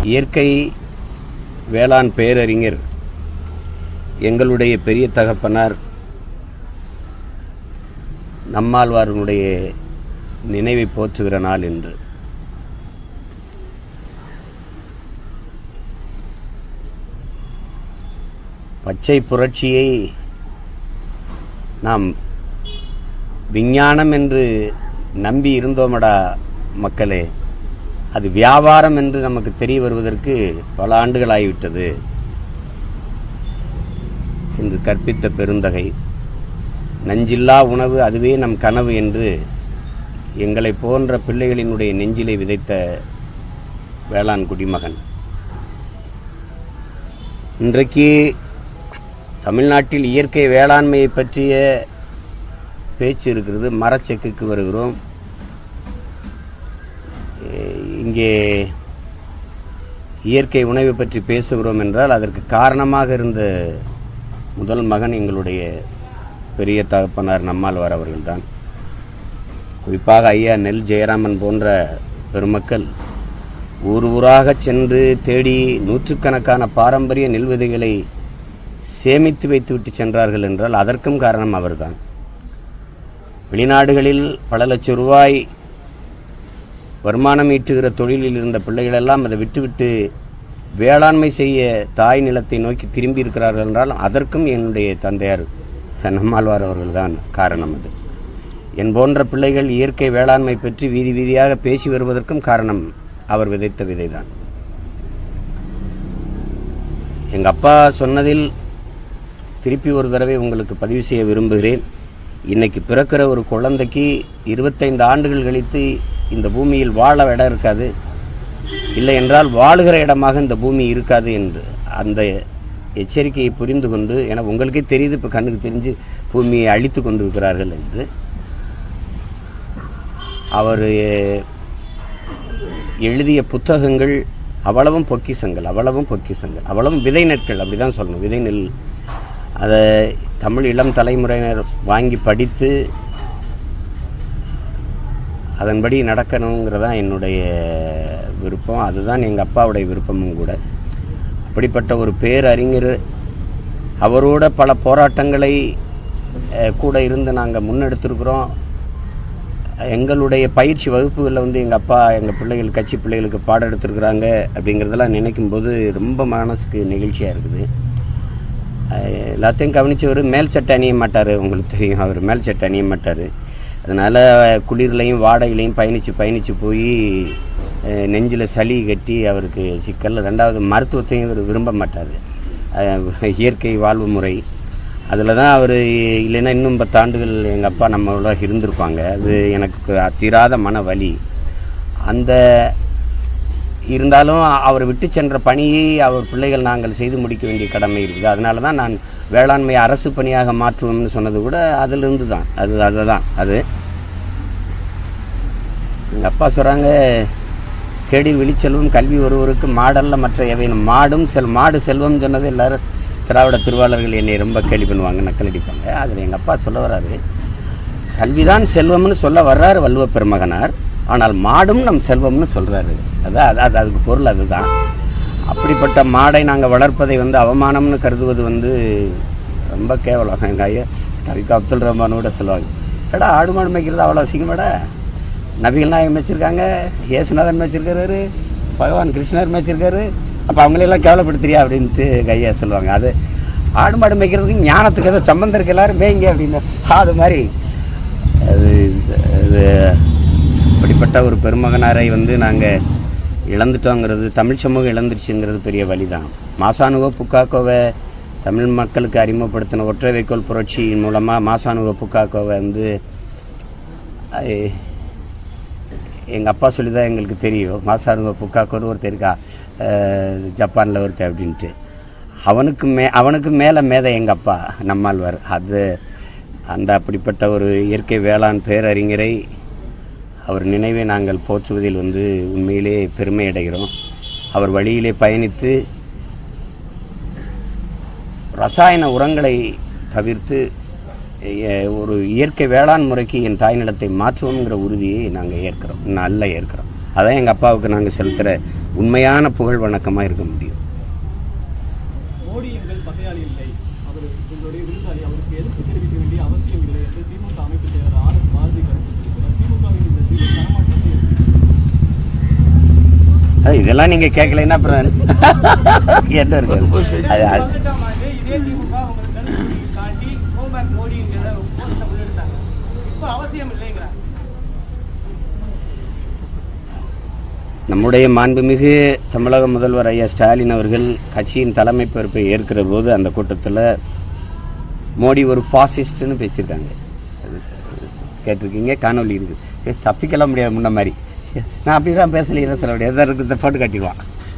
இயற்கை வேளாண் பேரறிஞர் எங்களுடைய பெரிய தகப்பனார் நம்மாழ்வாரனுடைய நினைவை போற்றுகிற நாள் என்று பச்சை புரட்சியை நாம் விஞ்ஞானம் என்று நம்பி இருந்தோமடா மக்களே அது வியாபாரம் என்று நமக்கு தெரிய வருவதற்கு பல ஆண்டுகள் ஆகிவிட்டது என்று கற்பித்த பெருந்தகை நஞ்சில்லா உணவு அதுவே நம் கனவு என்று எங்களை போன்ற பிள்ளைகளினுடைய நெஞ்சிலை விதைத்த வேளாண் குடிமகன் இன்றைக்கு தமிழ்நாட்டில் இயற்கை வேளாண்மையை பற்றிய பேச்சு இருக்கிறது மரச்செக்குக்கு வருகிறோம் எ- இங்கே இயற்கை உணவை பற்றி பேசுகிறோம் என்றால் அதற்கு காரணமாக இருந்த முதல் மகன் எங்களுடைய பெரிய தகப்பனார் நம்மாழ்வார் அவர்கள்தான் குறிப்பாக ஐயா நெல் ஜெயராமன் போன்ற பெருமக்கள் ஊர் ஊராக சென்று தேடி நூற்றுக்கணக்கான பாரம்பரிய நெல் விதைகளை சேமித்து வைத்துவிட்டு சென்றார்கள் என்றால் அதற்கும் காரணம் அவர்தான் வெளிநாடுகளில் பல லட்சம் ரூபாய் வருமானம் ஈட்டுகிற தொழிலில் இருந்த பிள்ளைகளெல்லாம் அதை விட்டுவிட்டு வேளாண்மை செய்ய தாய் நிலத்தை நோக்கி திரும்பி இருக்கிறார்கள் என்றால் அதற்கும் என்னுடைய தந்தையார் நம்மாழ்வார் அவர்கள்தான் காரணம் அது என் போன்ற பிள்ளைகள் இயற்கை வேளாண்மை பற்றி வீதி வீதியாக பேசி வருவதற்கும் காரணம் அவர் விதைத்த விதைதான் எங்கள் அப்பா சொன்னதில் திருப்பி ஒரு தடவை உங்களுக்கு பதிவு செய்ய விரும்புகிறேன் இன்னைக்கு பிறக்கிற ஒரு குழந்தைக்கு இருபத்தைந்து ஆண்டுகள் கழித்து இந்த பூமியில் வாழ இடம் இருக்காது இல்லை என்றால் வாழுகிற இடமாக இந்த பூமி இருக்காது என்று அந்த எச்சரிக்கையை புரிந்து கொண்டு ஏன்னா உங்களுக்கே தெரியுது இப்போ கண்ணுக்கு தெரிஞ்சு பூமியை அழித்து கொண்டிருக்கிறார்கள் என்று அவர் எழுதிய புத்தகங்கள் அவ்வளவும் பொக்கிசங்கள் அவ்வளவும் பொக்கிசங்கள் அவ்வளவும் விதை நெற்கள் அப்படி தான் சொல்லணும் விதை நெல் அதை தமிழ் இளம் தலைமுறையினர் வாங்கி படித்து அதன்படி நடக்கணுங்கிறதான் என்னுடைய விருப்பம் அதுதான் எங்கள் அப்பாவுடைய விருப்பமும் கூட அப்படிப்பட்ட ஒரு பேரறிஞர் அவரோட பல போராட்டங்களை அஹ், கூட இருந்து நாங்கள் முன்னெடுத்திருக்கிறோம் எங்களுடைய பயிற்சி வகுப்புகளில் வந்து எங்கள் அப்பா எங்கள் பிள்ளைகள் கட்சி பிள்ளைகளுக்கு பாடம் எடுத்திருக்கிறாங்க அப்படிங்கிறதெல்லாம் நினைக்கும் போது ரொம்ப மனசுக்கு நெகிழ்ச்சியாக இருக்குது அஹ் எல்லாத்தையும் கவனிச்சவர் மேல் சட்டை அணிய மாட்டார் உங்களுக்கு தெரியும் அவர் மேல் சட்டை அணிய மாட்டார் அதனால் குளிர்லையும் வாடகையிலையும் பயணித்து பயணித்து போய் நெஞ்சில் சளி கட்டி அவருக்கு சிக்கல் ரெண்டாவது மருத்துவத்தையும் இவர் விரும்ப மாட்டார் அஹ் இயற்கை வாழ்வு முறை அதில் தான் அவர் இல்லைன்னா இன்னும் பத்து ஆண்டுகள் எங்கள் அப்பா நம்மளோட இருந்திருப்பாங்க அது எனக்கு தீராத மன வலி அந்த இருந்தாலும் அவர் விட்டு சென்ற பணியை அவர் பிள்ளைகள் நாங்கள் செய்து முடிக்க வேண்டிய கடமை இருக்குது அதனால தான் நான் வேளாண்மை அரசு பணியாக மாற்றுவோம்னு சொன்னது கூட அதிலிருந்து தான் அது அதுதான் அது எங்கள் அப்பா சொல்கிறாங்க கேடில் விழிச்செல்வம் கல்வி ஒருவருக்கு மாடல்ல மற்ற எவையும் மாடும் செல் மாடு செல்வம் சொன்னது எல்லாரும் திராவிட திருவாளர்கள் என்னை ரொம்ப கேலி பண்ணுவாங்க நக்கல் அடிப்பாங்க அதில் எங்கள் அப்பா சொல்ல வர்றாரு கல்விதான் செல்வம்னு சொல்ல வர்றாரு வள்ளுவ பெருமகனார் ஆனால் மாடும் நம் செல்வம்னு சொல்றாரு அதான் அது- அது அதுக்கு பொருள் அதுதான் அப்படிப்பட்ட மாடை நாங்கள் வளர்ப்பதை வந்து அவமானம்னு கருதுவது வந்து ரொம்ப கேவலம் எங்கள் ஐயா கவிக்கு அப்துல் ரஹ்மானோட சொல்லுவாங்க ஏடா ஆடு மாடு மேய்க்கிறது அவ்வளோ அசிங்கமாடா நபிகள் நாயகம் மேய்ச்சிருக்காங்க இயேசுநாதன் மேய்ச்சிருக்காரு பகவான் கிருஷ்ணர் மேய்ச்சிருக்காரு அப்போ அவங்களெல்லாம் கேவலப்படுத்துறியா அப்படின்ட்டு எங்கள் ஐயா சொல்லுவாங்க அது ஆடு மாடு மேய்க்கிறதுக்கு ஞானத்துக்கு ஏதோ சம்பந்தம் இருக்கு எல்லாரும் மேய்ங்க அப்படின்னு ஆடு மாதிரி அது அது அப்படிப்பட்ட ஒரு பெருமகனாரை வந்து நாங்கள் இழந்துட்டோங்கிறது தமிழ் சமூகம் இழந்துருச்சுங்கிறது பெரிய வழி தான் மாசானுகோ புக்காக்கோவை தமிழ் மக்களுக்கு அறிமுகப்படுத்தின ஒற்றை வைக்கோல் புரட்சியின் மூலமாக மாசானுகோ புக்காக்கோவை வந்து எங்கள் அப்பா சொல்லி தான் எங்களுக்கு தெரியும் மாசானுகோ புக்காக்கோன்னு ஒருத்தர் இருக்கா ஜப்பானில் ஒருத்தர் அப்படின்ட்டு அவனுக்கு மே அவனுக்கு மேலே மேதை எங்கள் அப்பா நம்மாழ்வார் அது அந்த அப்படிப்பட்ட ஒரு இயற்கை வேளாண் பேரறிஞரை அவர் நினைவை நாங்கள் போற்றுவதில் வந்து உண்மையிலே பெருமை அடைகிறோம் அவர் வழியிலே பயணித்து ரசாயன உரங்களை தவிர்த்து எ- ஒரு இயற்கை வேளாண் முறைக்கு என் தாய் நிலத்தை மாற்றுவோங்கிற உறுதியை நாங்கள் ஏற்கிறோம் நல்ல ஏற்கிறோம் அதான் எங்கள் அப்பாவுக்கு நாங்கள் செலுத்துகிற உண்மையான புகழ் வணக்கமாக இருக்க முடியும் மோடி எங்கள் பகையாளி இல்லை அவர் எங்களுடைய விருந்தாளி அவருக்கு எதிர்ப்பு தெரிவிக்க வேண்டிய அவசியம் இல்லை என்று திமுக அமைப்பு செயலர் ஆர் எஸ் பாரதி கருத்து தெரிவித்தார் திமுகவின் இந்த தீர்வு தரமாற்றத்தை அது இதெல்லாம் நீங்கள் கேட்கலைன்னா அப்புறம் என்ன இருக்குது அது அது பதினெட்டாம் ஆண்டு இதே திமுக உங்கள் கருத்து காட்டி கோபேக் மோடி என்கிற போஸ்டை முன்னெடுத்தாங்க இப்போ அவசியம் இல்லைங்கிறாங்க நம்முடைய மாண்புமிகு தமிழக முதல்வர் ஐயா ஸ்டாலின் அவர்கள் கட்சியின் தலைமை பொறுப்பை ஏற்கிற போது அந்த கூட்டத்தில் மோடி ஒரு ஃபாசிஸ்ட்னு பேசியிருக்காங்க அது கேட்டிருக்கீங்க காணொலி இருக்குது ஏ, தப்பிக்கலாம் முடியாது முன்ன மாதிரி நான் அப்படி தான் பேசலைன்னு சொல்ல முடியாது எதாவது இருக்கிறத போட்டு காட்டிடுவான்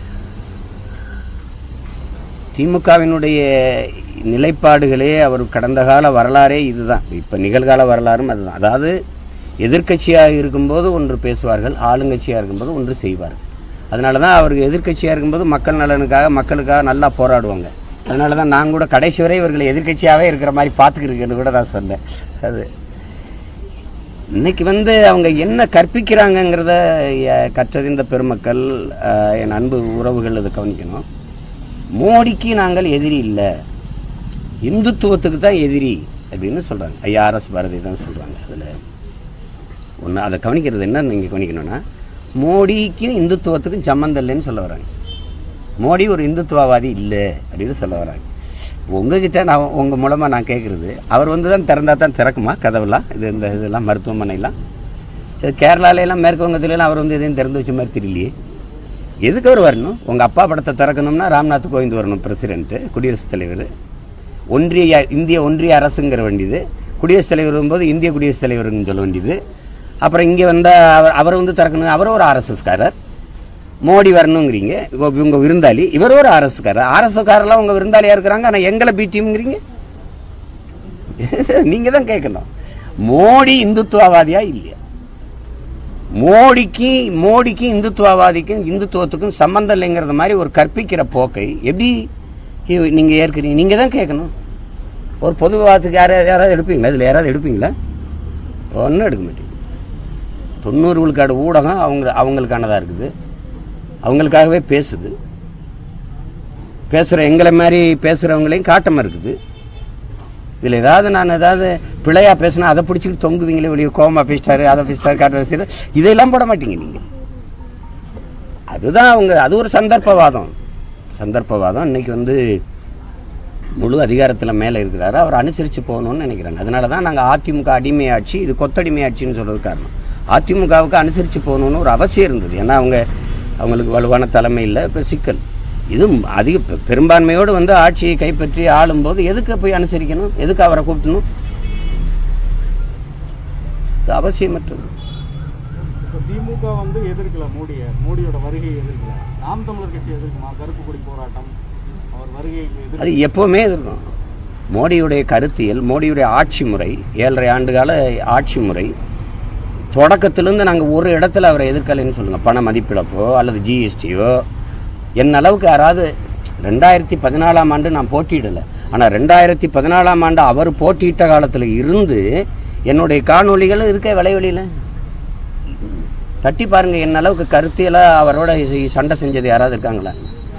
திமுகவினுடைய நிலைப்பாடுகளே அவர் கடந்த கால வரலாறே இதுதான் இப்போ நிகழ்கால வரலாறும் அதுதான் அதாவது எதிர்க்கட்சியாக இருக்கும்போது ஒன்று பேசுவார்கள் ஆளுங்கட்சியாக இருக்கும்போது ஒன்று செய்வார்கள் அதனால தான் அவருக்கு எதிர்க்கட்சியாக இருக்கும்போது மக்கள் நலனுக்காக மக்களுக்காக நல்லா போராடுவாங்க அதனால தான் நான் கூட கடைசி வரை இவர்களை எதிர்க்கட்சியாகவே இருக்கிற மாதிரி பார்த்துக்கிருக்கேன்னு கூட நான் சொன்னேன் அது இன்னைக்கு வந்து அவங்க என்ன கற்பிக்கிறாங்கங்கிறத எ- கற்றறிந்த பெருமக்கள் அஹ், என் அன்பு உறவுகள் இதை கவனிக்கணும் மோடிக்கு நாங்கள் எதிரி இல்லை இந்துத்துவத்துக்கு தான் எதிரி அப்படின்னு சொல்கிறாங்க ஐயா ஆர்எஸ் பாரதி தான் சொல்கிறாங்க அதில் ஒன்று அதை கவனிக்கிறது என்ன நீங்கள் கவனிக்கணும்னா மோடிக்கும் இந்துத்துவத்துக்கும் சம்மந்தம் இல்லைன்னு சொல்ல வராங்க மோடி ஒரு இந்துத்துவவாதி இல்லை அப்படின்னு சொல்ல வராங்க உங்ககிட்ட நான் உங்கள் மூலமாக நான் கேட்குறது அவர் வந்து தான் திறந்தா தான் திறக்குமா கதவுலாம் இது இந்த இதெல்லாம் மருத்துவமனைலாம் இது கேரளால எல்லாம் மேற்கு வங்கத்துலலாம் அவர் வந்து எதையும் திறந்து வச்ச மாதிரி தெரியலையே எதுக்கு அவர் வரணும் உங்கள் அப்பா படத்தை திறக்கணும்னா ராம்நாத் கோவிந்த் வரணும் பிரசிடென்ட்டு குடியரசுத் தலைவர் ஒன்றிய இந்திய ஒன்றிய அரசுங்கிற வேண்டியது குடியரசுத் தலைவர் வரும்போது இந்திய குடியரசுத் தலைவர்னு சொல்ல வேண்டியது அப்புறம் இங்கே வந்தால் அவர் அவர் வந்து திறக்கணும் அவரும் ஒரு ஆர்எஸ்எஸ்காரர் மோடி வரணுங்கிறீங்க இவ- இவங்க விருந்தாளி இவர் ஒரு ஆர்எஸ்காரர் ஆர்எஸ்காரெல்லாம் உங்க விருந்தாளியா இருக்கிறாங்க ஆனால் எங்களை பிடிஎம்ங்கிறீங்க நீங்க தான் கேட்கணும் மோடி இந்துத்துவவாதியா இல்லையா மோடிக்கு மோடிக்கும் இந்துத்துவவாதிக்கும் இந்துத்துவத்துக்கும் சம்பந்தம் இல்லைங்கிறத மாதிரி ஒரு கற்பிக்கிற போக்கை எப்படி இவ- நீங்க ஏற்கிறீங்க நீங்க தான் கேட்கணும் ஒரு பொது விவாதத்துக்கு யாராவது யாராவது எடுப்பீங்களா இதில் யாராவது எடுப்பீங்களா ஒன்றும் எடுக்க மாட்டீங்க தொண்ணூறு விழுக்காடு ஊடகம் அவங்க அவங்களுக்கானதாக இருக்குது அவங்களுக்காகவே பேசுது பேசுகிற எங்களை மாதிரி பேசுகிறவங்களையும் காட்டமாக இருக்குது இதில் ஏதாவது நான் ஏதாவது பிழையாக பேசினா அதை பிடிச்சிட்டு தொங்குவீங்களே வெளியே கோமா பேசிட்டாரு அதை பேசிட்டாரு காட்ட பேசிட்டாரு இதெல்லாம் போட மாட்டீங்க நீங்கள் அதுதான் அவங்க அது ஒரு சந்தர்ப்பவாதம் சந்தர்ப்பவாதம் இன்னைக்கு வந்து முழு அதிகாரத்தில் மேலே இருக்கிறாரு அவர் அனுசரித்து போகணும்னு நினைக்கிறாங்க அதனால தான் நாங்கள் அதிமுக அடிமை ஆட்சி இது கொத்தடிமை ஆட்சின்னு சொல்கிறது காரணம் அதிமுகவுக்கு அனுசரித்து போகணும்னு ஒரு அவசியம் இருந்தது ஏன்னா அவங்க அவங்களுக்கு வலுவான தலைமை இல்லை இப்போ சிக்கல் இது அதிக பெ- பெரும்பான்மையோடு வந்து ஆட்சியை கைப்பற்றி ஆளும்போது எதுக்கு போய் அனுசரிக்கணும் எதுக்கு அவரை கூப்பிடணும் இது அவசியமற்றது இப்போ திமுக வந்து எதிர்க்கல மோடியை மோடியோட வருகையை எதிர்க்கல நாம் தமிழர் கட்சி எதிர்க்குமா கருப்பு கொடி போராட்டம் அவர் வருகைக்கு எதிர்க்கு அது எப்போவுமே இருக்கும் மோடியுடைய கருத்தியல் மோடியுடைய ஆட்சி முறை ஏழரை ஆண்டுகால ஆட்சி முறை தொடக்கத்திலேருந்து நாங்கள் ஒரு இடத்துல அவரை எதிர்க்கலைன்னு சொல்லுங்கள் பண மதிப்பிழப்போ அல்லது ஜிஎஸ்டியோ என் அளவுக்கு யாராவது ரெண்டாயிரத்தி பதினாலாம் ஆண்டு நான் போட்டியிடலை ஆனால் ரெண்டாயிரத்தி பதினாலாம் ஆண்டு அவர் போட்டியிட்ட காலத்தில் இருந்து என்னுடைய காணொளிகள் இருக்க விளைவெளியில் தட்டி பாருங்க என் அளவுக்கு கருத்தியலாக அவரோட சண்டை செஞ்சது யாராவது இருக்காங்களா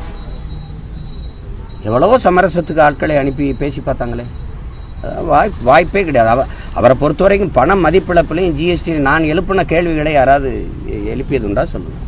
எவ்வளவோ சமரசத்துக்கு ஆட்களை அனுப்பி பேசி பார்த்தாங்களே அஹ் வாய் வாய்ப்பே கிடையாது அவ அவரை பொறுத்த வரைக்கும் பண மதிப்பிழப்புலையும் ஜிஎஸ்டி நான் எழுப்பின கேள்விகளை யாராவது எ- எழுப்பியது உண்டா சொல்லுங்க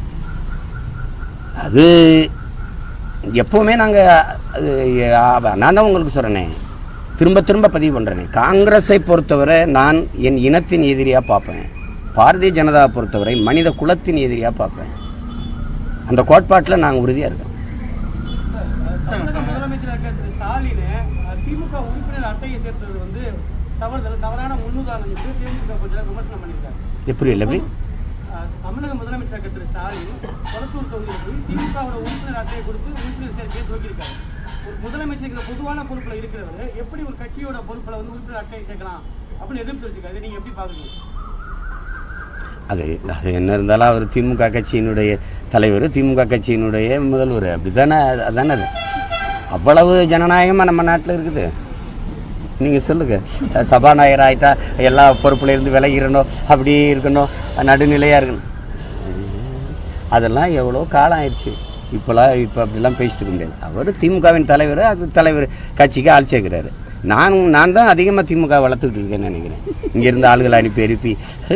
அது எப்போவுமே நாங்கள் நான் தான் உங்களுக்கு சொல்கிறேனே திரும்ப திரும்ப பதிவு பண்ணுறேனே காங்கிரஸை பொறுத்தவரை நான் என் இனத்தின் எதிரியாக பார்ப்பேன் பாரதிய ஜனதாவை பொறுத்தவரை மனித குலத்தின் எதிரியாக பார்ப்பேன் அந்த கோட்பாட்டில் நாங்கள் உறுதியாக இருக்கோம் தமிழக முதலமைச்சர் இருக்க திரு ஸ்டாலின் அஹ், திமுக உறுப்பினர் அட்டையை சேர்த்தது வந்து தவறுதல் தவறான முன்னுதாரணம் என்று தேமுதிக கொஞ்சம் விமர்சனம் பண்ணியிருக்காரு எப்படி இல்லை எப்படி அஹ், தமிழக முதலமைச்சர் இருக்க திரு ஸ்டாலின் கொளத்தூர் தொகுதியில் போய் திமுகவோட உறுப்பினர் அட்டையை கொடுத்து உறுப்பினர் சேர்க்கையை துவக்கியிருக்காரு ஒரு முதலமைச்சருக்கு பொதுவான பொறுப்புல இருக்கிறவர் எப்படி ஒரு கட்சியோட பொறுப்புல வந்து உறுப்பினர் அட்டையை சேர்க்கலாம் அப்படின்னு எதிர்ப்பு வச்சிருக்காரு இதை நீங்க எப்படி பாக்குறீங்க அது அது என்ன இருந்தாலும் அவர் திமுக கட்சியினுடைய தலைவர் திமுக கட்சியினுடைய முதல்வர் அப்படி தானே அதானே அது அவ்வளவு ஜனநாயகமாக நம்ம நாட்டில் இருக்குது நீங்கள் சொல்லுங்கள் சபாநாயகர் ஆகிட்டா எல்லா பொறுப்புல இருந்து விலகிடணும் அப்படி இருக்கணும் நடுநிலையாக இருக்கணும் அதெல்லாம் எவ்வளோ காலம் ஆயிடுச்சு இப்போலாம் இப்போ அப்படிலாம் பேசிட்டு இருக்க முடியாது அவர் திமுகவின் தலைவர் அது தலைவர் கட்சிக்கு ஆள் சேர்க்கிறாரு நானும் நான் தான் அதிகமாக திமுக வளர்த்துக்கிட்டு இருக்கேன்னு நினைக்கிறேன் இங்கேருந்து ஆளுகளை அனுப்பி அனுப்பி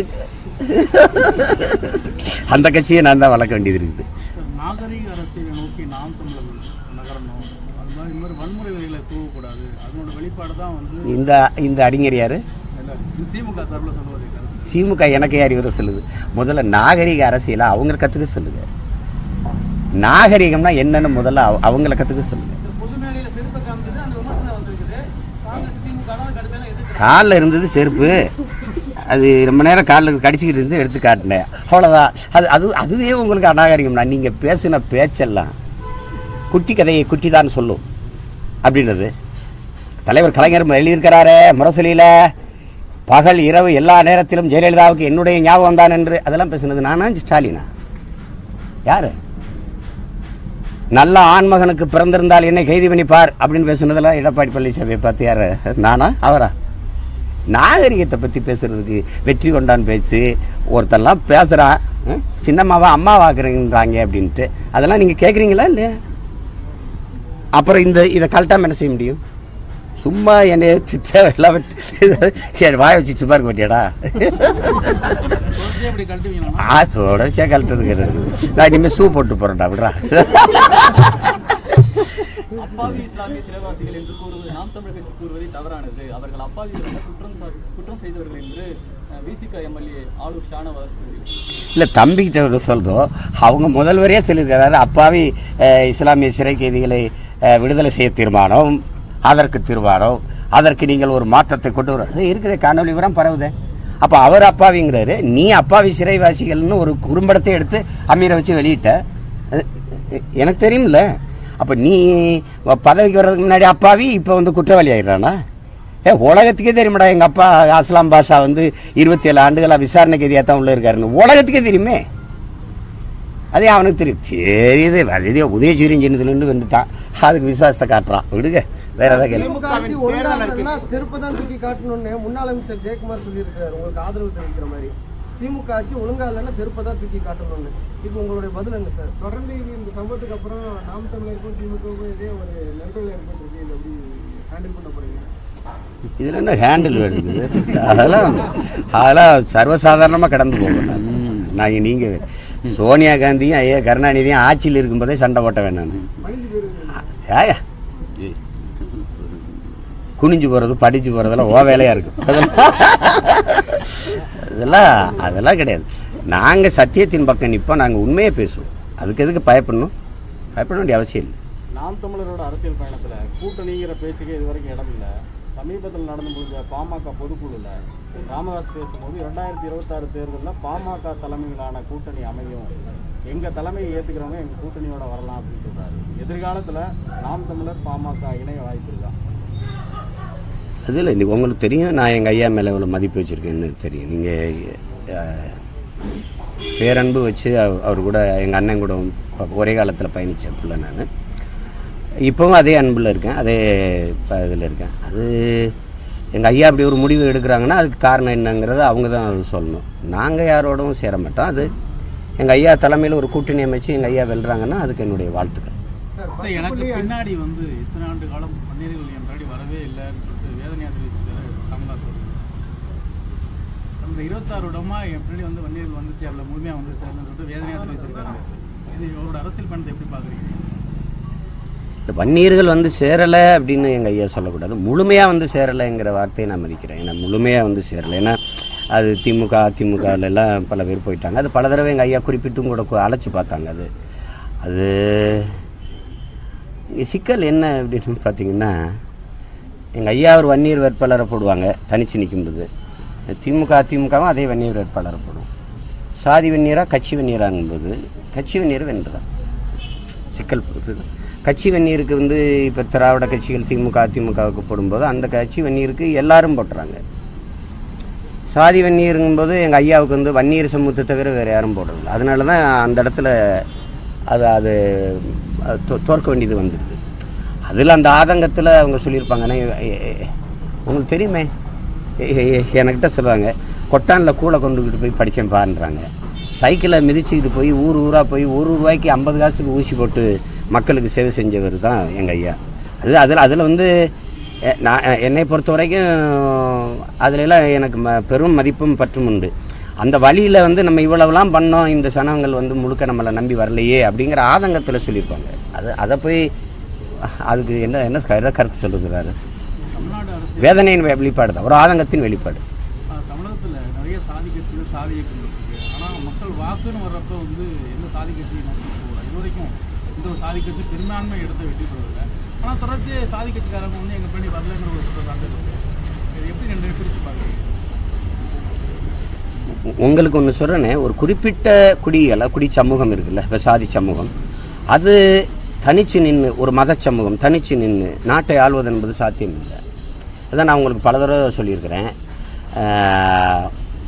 அந்த கட்சியை நான் தான் வளர்க்க வேண்டியது இருக்குது நாகரிக அரசியலை நோக்கி நாம் தமிழர் நகரணும் அது மாதிரி இந்த மாதிரி வன்முறை வழிகளை தூவக்கூடாது அதனோட வெளிப்பாடு தான் வந்து இந்த இந்த அறிஞர் யார் இல்ல, இது திமுக சார்பில் சொல்லுவது கருத்து திமுக எனக்கு யார் இவரை சொல்லுது முதல்ல நாகரிக அரசியலை அவங்க கற்றுக்க சொல்லுங்க நாகரிகம்னா என்னன்னு முதல்ல அவ- அவங்கள கற்றுக்க சொல்லுங்க இந்த பொது மேடையில செருப்பை காமிச்சது அந்த விமர்சனம் வந்திருக்குது காங்கிரஸ் திமுக தான் கடுமையான எதிர்த்து காலில் இருந்தது செருப்பு அது ரொம்ப நேரம் காலில் கடிச்சிக்கிட்டு இருந்து எடுத்து காட்டினேன் அவ்வளோதான் அது அது அதுவே உங்களுக்கு அநாகரிகம்னா நீங்கள் பேசின பேச்செல்லாம் குட்டி கதையை குட்டி தான் சொல்லும் அப்படின்றது தலைவர் கலைஞர் எழுதியிருக்கிறாரே முரசொலியில் பகல் இரவு எல்லா நேரத்திலும் ஜெயலலிதாவுக்கு என்னுடைய ஞாபகம் தான் என்று அதெல்லாம் பேசுனது நானா ஸ்டாலினா யாரு நல்ல ஆண்மகனுக்கு பிறந்திருந்தால் என்னை கைது பண்ணி பார் அப்படின்னு பேசுனதெல்லாம் எடப்பாடி பழனிசாமியை பார்த்து யாரு நானா அவரா நாகரிகத்தை பற்றி பேசுறதுக்கு வெற்றி கொண்டான் பேச்சு ஒருத்தெல்லாம் பேசுகிறான் சின்னம்மாவா அம்மாவாக்குறீங்கன்றாங்க அப்படின்ட்டு அதெல்லாம் நீங்கள் கேட்குறீங்களா இல்லையா அப்புறம் இந்த இதை கரெக்டாக என்ன செய்ய முடியும் சும்மா என்னை தேவையில்லாம என் வாய வச்சு சும்மா இருக்க மாட்டியாடா தொடர்ச்சியாக இப்படி கழட்டுவீங்கன்னா ஆ தொடர்ச்சியாக கழட்டதுக்கு நான் இனிமேல் ஷூ போட்டு போகிறேன்டா விட்றா அப்பாவி இஸ்லாமிய சிறைவாசிகள் என்று கூறுவது நாம் தமிழர் கட்சி கூறுவதை தவறானது அவர்கள் அப்பாவிகள் அல்ல, குற்றம் சா- குற்றம் செய்தவர்கள் என்று விசிக எம்எல்ஏ ஆளூர் ஷானவாஸ் கூறியிருக்கிறார் இல்லை தம்பிக்கிட்ட சொல்கிறோம் அவங்க முதல்வரே சொல்லியிருக்கிறாரு அப்பாவி அஹ், இஸ்லாமிய சிறை கைதிகளை அஹ், விடுதலை செய்ய தீர்மானம் அதற்கு தீர்மானம் அதற்கு நீங்கள் ஒரு மாற்றத்தை கொண்டு வர அது இருக்குதே காணொலி விவரம் பரவுதே அப்போ அவர் அப்பாவிங்கிறாரு நீ அப்பாவி சிறைவாசிகள்னு ஒரு குறும்படத்தை எடுத்து அமீரை வச்சு வெளியிட்ட அது, எனக்கு தெரியும்ல அப்போ நீ பதவிக்கு வர்றதுக்கு முன்னாடி அப்பாவி இப்போ வந்து குற்றவாளி ஆயிடுறானா ஏ உலகத்துக்கே தெரியுமாடா எங்கள் அப்பா அஸ்லாம் பாஷா வந்து இருபத்தி ஏழு ஆண்டுகளாக விசாரணை கைதியாக தான் உள்ள இருக்காருன்னு உலகத்துக்கே தெரியுமே அதே அவனுக்கு தெரியும் சரி இது வசதியா உதயசூரியன் சின்னதுலேருந்து வந்துட்டான் அதுக்கு விசுவாசத்தை காட்டுறான் விடுங்க வேற ஏதாவது கேள்வி திமுக ஆட்சி ஒழுங்கா இல்லைன்னா செருப்பை தான் தூக்கி காட்டணும்னு முன்னாள் அமைச்சர் ஜெயக்குமார் சொல்லியிருக்காரு உங்களுக்கு ஆதரவு தெரிவிக்கிற மாதிரி திமுக ஆட்சி ஒழுங்கா இல்லைன்னா செருப்பை தான் தூக்கி காட்டணும்னு இப்போ உங்களுடைய பதில் என்ன சார் தொடர்ந்து இது இந்த சம்பவத்துக்கு அப்புறம் நாம் தமிழருக்கும் திமுகவுக்கும் இதே ஒரு நெருக்கல் ஏற்பட்டிருக்கு இது எப்படி ஹேண்டில் பண்ண போறீங்க இதில் என்ன ஹேண்டில் வேணுது அதெல்லாம் அதெல்லாம் சர்வசாதாரணமாக கடந்து போகும் நான். நான் நீங்கள் சோனியா காந்தியும் ஐயா கருணாநிதியும் ஆட்சியில் இருக்கும்போதே சண்டை போட்ட வேணாம் ஏயா குனிஞ்சு போகிறது படிச்சு போகிறதெல்லாம் ஓ வேலையாக இருக்கும் அதெல்லாம் அதெல்லாம் கிடையாது நாங்கள் சத்தியத்தின் பக்கம் நிற்போம் நாங்கள் உண்மையை பேசுவோம் அதுக்கு எதுக்கு பயப்படணும் பயப்பட வேண்டிய அவசியம் இல்லை நாம் தமிழரோட அரசியல் பயணத்துல கூட்டணிங்கிற பேச்சுக்கே இது வரைக்கும் இடம் இல்லை சமீபத்தில் நடந்து முடிஞ்ச பாமக பொதுக்குழுல ராமதாஸ் பேசும்போது இரண்டாயிரத்தி இருபத்தாறு தேர்தலில் பாமக தலைமையிலான கூட்டணி அமையும் எங்க தலைமையை ஏத்துக்கிறவங்க எங்க கூட்டணியோட வரலாம் அப்படின்னு சொல்றாரு எதிர்காலத்துல நாம் தமிழர் பாமக இணைய வாய்ப்பு இருக்கா அதில் இன்னைக்கு உங்களுக்கு தெரியும் நான் எங்கள் ஐயா மேலே எவ்வளோ மதிப்பு வச்சுருக்கேன்னு தெரியும் நீங்கள் பேரன்பு வச்சு அவ- அவர் கூட எங்கள் அண்ணன் கூட ப- ஒரே காலத்தில் பயணித்த பிள்ளை நான் இப்போவும் அதே அன்பில் இருக்கேன் அதே இதில் இருக்கேன் அது எங்கள் ஐயா அப்படி ஒரு முடிவு எடுக்கிறாங்கன்னா அதுக்கு காரணம் என்னங்கிறத அவங்க தான் அது சொல்லணும் நாங்கள் யாரோடவும் சேர மாட்டோம் அது எங்கள் ஐயா தலைமையில் ஒரு கூட்டணி அமைச்சு எங்கள் ஐயா வெல்றாங்கன்னா அதுக்கு என்னுடைய வாழ்த்துக்கள் சார் எனக்கு பின்னாடி வந்து இத்தனை ஆண்டு காலம் பன்னீர்கள் என் முன்னாடி வரவே இல்லைன்னு சொல்லிட்டு வேதனையா தெரிவிச்சிருக்காரு ராமதாஸ் அவர்கள். கடந்த இருபத்தாறு இடமா என் பின்னாடி வந்து வன்னியர்கள் வந்து சேரல முழுமையா வந்து சேரலன்னு சொல்லிட்டு வேதனையா தெரிவிச்சிருக்காங்க இது இவரோட அரசியல் பயணத்தை எப்படி பாக்குறீங்க இந்த வன்னியர்கள் வந்து சேரலை அப்படின்னு எங்கள் ஐயா சொல்லக்கூடாது முழுமையாக வந்து சேரலைங்கிற வார்த்தையை நான் மதிக்கிறேன் ஏன்னா முழுமையாக வந்து சேரலை ஏன்னா அது திமுக அதிமுகல எல்லாம் பல பேர் போயிட்டாங்க அது பல தடவை எங்கள் ஐயா குறிப்பிட்டும் கூட கு- அழைச்சு பார்த்தாங்க அது அது இங்க சிக்கல் என்ன அப்படின்னு பார்த்தீங்கன்னா எங்கள் ஐயா ஒரு வன்னியர் வேட்பாளரை போடுவாங்க தனிச்சு நிற்கும்போது திமுக அதிமுகவும் அதே வன்னியர் வேட்பாளரை போடும் சாதி வன்னியரா கட்சி வன்னியராங்கும்போது கட்சி வன்னியர் வென்றுதான் சிக்கல் புரியுது கட்சி வன்னியருக்கு வந்து இப்போ திராவிட கட்சிகள் திமுக அதிமுகவுக்கு போடும்போது அந்த கட்சி வன்னியருக்கு எல்லாரும் போட்டுறாங்க சாதி வன்னியருங்கும்போது எங்கள் ஐயாவுக்கு வந்து வன்னியர் சமூகத்தை தவிர வேறு யாரும் போடுறதில்ல அதனால தான் அந்த இடத்துல அது அது அது தோ- தோற்க வேண்டியது வந்துடுது அதில் அந்த ஆதங்கத்தில் அவங்க சொல்லியிருப்பாங்க "அண்ணே, எ- எ- உங்களுக்கு தெரியுமே எ- எ- எ- என்கிட்ட சொல்லுவாங்க கொட்டானில் கூளை கொண்டுக்கிட்டு போய் படித்தேன் பாருன்றாங்க சைக்கிளை மிதிச்சுக்கிட்டு போய் ஊர் ஊராக போய் ஒரு ரூபாய்க்கு ஐம்பது காசுக்கு ஊசி போட்டு மக்களுக்கு சேவை செஞ்சவர் தான் எங்கள் ஐயா அது அதில் அதில் வந்து எ- நான் எ- என்னை பொறுத்த வரைக்கும் அதுலெல்லாம் எனக்கு ம பெரும் மதிப்பும் பற்றும் உண்டு அந்த வழியில் வந்து நம்ம இவ்வளவுலாம் பண்ணோம் இந்த சனங்கள் வந்து முழுக்க நம்மளை நம்பி வரலையே அப்படிங்கிற ஆதங்கத்தில் சொல்லியிருப்பாங்க அது அதை போய் அதுக்கு என்ன என்ன கரு- கருத்து சொல்லுகிறாரு தமிழ்நாடு அரசு வேதனையின் வெளிப்பாடு தான் ஒரு ஆதங்கத்தின் வெளிப்பாடு ஆஹ், தமிழகத்துல நிறைய சாதி கட்சிகள் சாதி இயக்கங்கள் இருக்கு ஆனா மக்கள் வாக்குன்னு வர்றப்ப வந்து எந்த சாதி கட்சியை நோக்கி போகல இது வரைக்கும் இந்த ஒரு சாதி கட்சி பெரும்பான்மை இடத்தை வெற்றி பெறவில்லை ஆனா தொடர்ச்சி சாதி கட்சிக்காரங்க வந்து எங்க பண்ணி வரலங்கிற ஒரு குற்றச்சாட்டு இருக்கு இது எப்படி ரெண்டு பிரிச்சு பார்க்குறீங்க உ- உங்களுக்கு ஒன்று சொல்கிறேனே ஒரு குறிப்பிட்ட குடிகள குடி சமூகம் இருக்குல்ல இப்போ சாதி சமூகம் அது தனிச்சு நின்று ஒரு மத சமூகம் தனிச்சு நின்று நாட்டை ஆள்வது என்பது சாத்தியம் இல்லை அதான் நான் உங்களுக்கு பல தடவை சொல்லியிருக்கிறேன் ஆஹ்,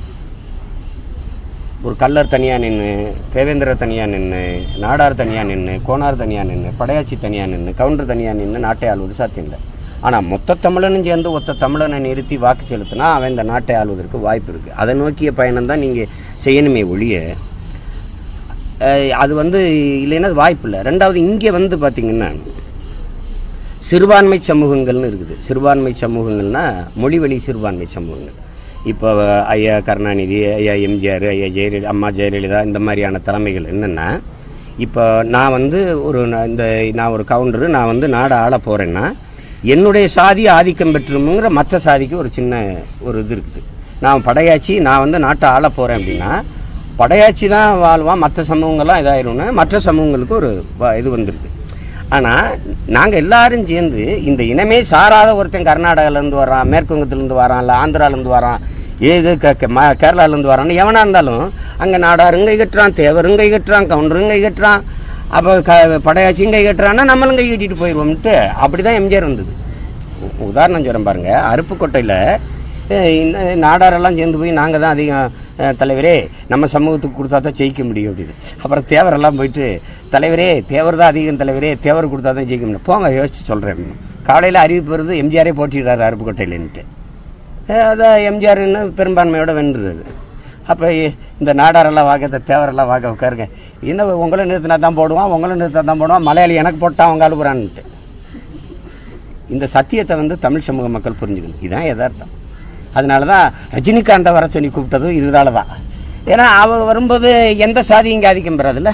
ஒரு கல்லர் தனியாக நின்று தேவேந்திரர் தனியாக நின்று நாடார் தனியாக நின்று கோனார் தனியாக நின்று படையாச்சி தனியாக நின்று கவுண்டர் தனியாக நின்று நாட்டை ஆள்வது சாத்தியம் இல்லை ஆனால் மொத்த தமிழனும் சேர்ந்து ஒத்த தமிழனை நிறுத்தி வாக்கு செலுத்தினா அவன் இந்த நாட்டை ஆள்வதற்கு வாய்ப்பு இருக்குது அதை நோக்கிய பயணம் தான் நீங்கள் செய்யணுமே ஒழிய அஹ், அது வந்து இல்லைன்னா அது வாய்ப்பு இல்லை ரெண்டாவது இங்கே வந்து பார்த்தீங்கன்னா சிறுபான்மை சமூகங்கள்னு இருக்குது சிறுபான்மை சமூகங்கள்னா மொழிவழி சிறுபான்மை சமூகங்கள் இப்போ ஐயா கருணாநிதி ஐயா எம்ஜிஆர் ஐயா ஜெயலலிதா அம்மா ஜெயலலிதா இந்த மாதிரியான தலைமைகள் என்னென்னா இப்போ நான் வந்து ஒரு ந- இந்த நான் ஒரு கவுண்டரு நான் வந்து நாடை ஆள போகிறேன்னா என்னுடைய சாதி ஆதிக்கம் பெற்றுமுங்கிற மற்ற சாதிக்கு ஒரு சின்ன ஒரு இது இருக்குது நான் படையாச்சி நான் வந்து நாட்டை ஆள போகிறேன் அப்படின்னா படையாச்சி தான் வாழ்வான் மற்ற சமூகங்கள்லாம் இதாயிரும்னு மற்ற சமூகங்களுக்கு ஒரு வ- இது வந்துடுது ஆனால் நாங்கள் எல்லாரும் சேர்ந்து இந்த இனமே சாராத ஒருத்தன் கர்நாடகாலேருந்து வரான் மேற்குவங்கத்துலேருந்து வரான் இல்லை ஆந்திராலேருந்து வரான் ஏது க க- ம கேரளாலேருந்து வரான்னு எவனாக இருந்தாலும் அங்கே நாடாரும் கை கட்டுறான் தேவரும் கை கட்டுறான் கவுண்டரும் கை கட்டுறான் அப்போ க படையாச்சியும் கை கட்டுறான்னா நம்மளும் கை கட்டிட்டு போயிடுவோம்ட்டு அப்படி தான் எம்ஜிஆர் வந்தது உ- உதாரணம் சொல்கிறேன் பாருங்க அருப்புக்கோட்டையில் இந்த நாடாரெல்லாம் சேர்ந்து போய் நாங்கள் தான் அதிகம் அஹ், தலைவரே நம்ம சமூகத்துக்கு கொடுத்தா தான் ஜெயிக்க முடியும் அப்படின்னு அப்புறம் தேவரெல்லாம் போயிட்டு தலைவரே தேவர் தான் அதிகம் தலைவரே தேவர் கொடுத்தா தான் ஜெயிக்க முடியும் போங்க யோசிச்சு சொல்கிறேன் காலையில் அறிவிப்பு வருது எம்ஜிஆரே போட்டிடுறாரு அருப்புக்கோட்டையிலன்ட்டு அதான் எம்ஜிஆர்னு பெரும்பான்மையோட வென்றுறாரு அப்போ இந்த நாடாரெல்லாம் வாக்க தேவரெல்லாம் வாக்க உட்காருங்க என்ன உங்களை நிறுத்தினா தான் போடுவான் உங்களை நிறுத்தினா தான் போடுவான் மலையாளி எனக்கு போட்டான் அவங்க அழுகுறான்ட்டு இந்த சத்தியத்தை வந்து தமிழ் சமூக மக்கள் புரிஞ்சுக்கணும் இதுதான் யதார்த்தம் அதனால தான் ரஜினிகாந்தை வர சொல்லி கூப்பிட்டது இதனால தான் ஏன்னா அவர் வரும்போது எந்த சாதி இங்கே ஆதிக்கம் பெறாதுல்ல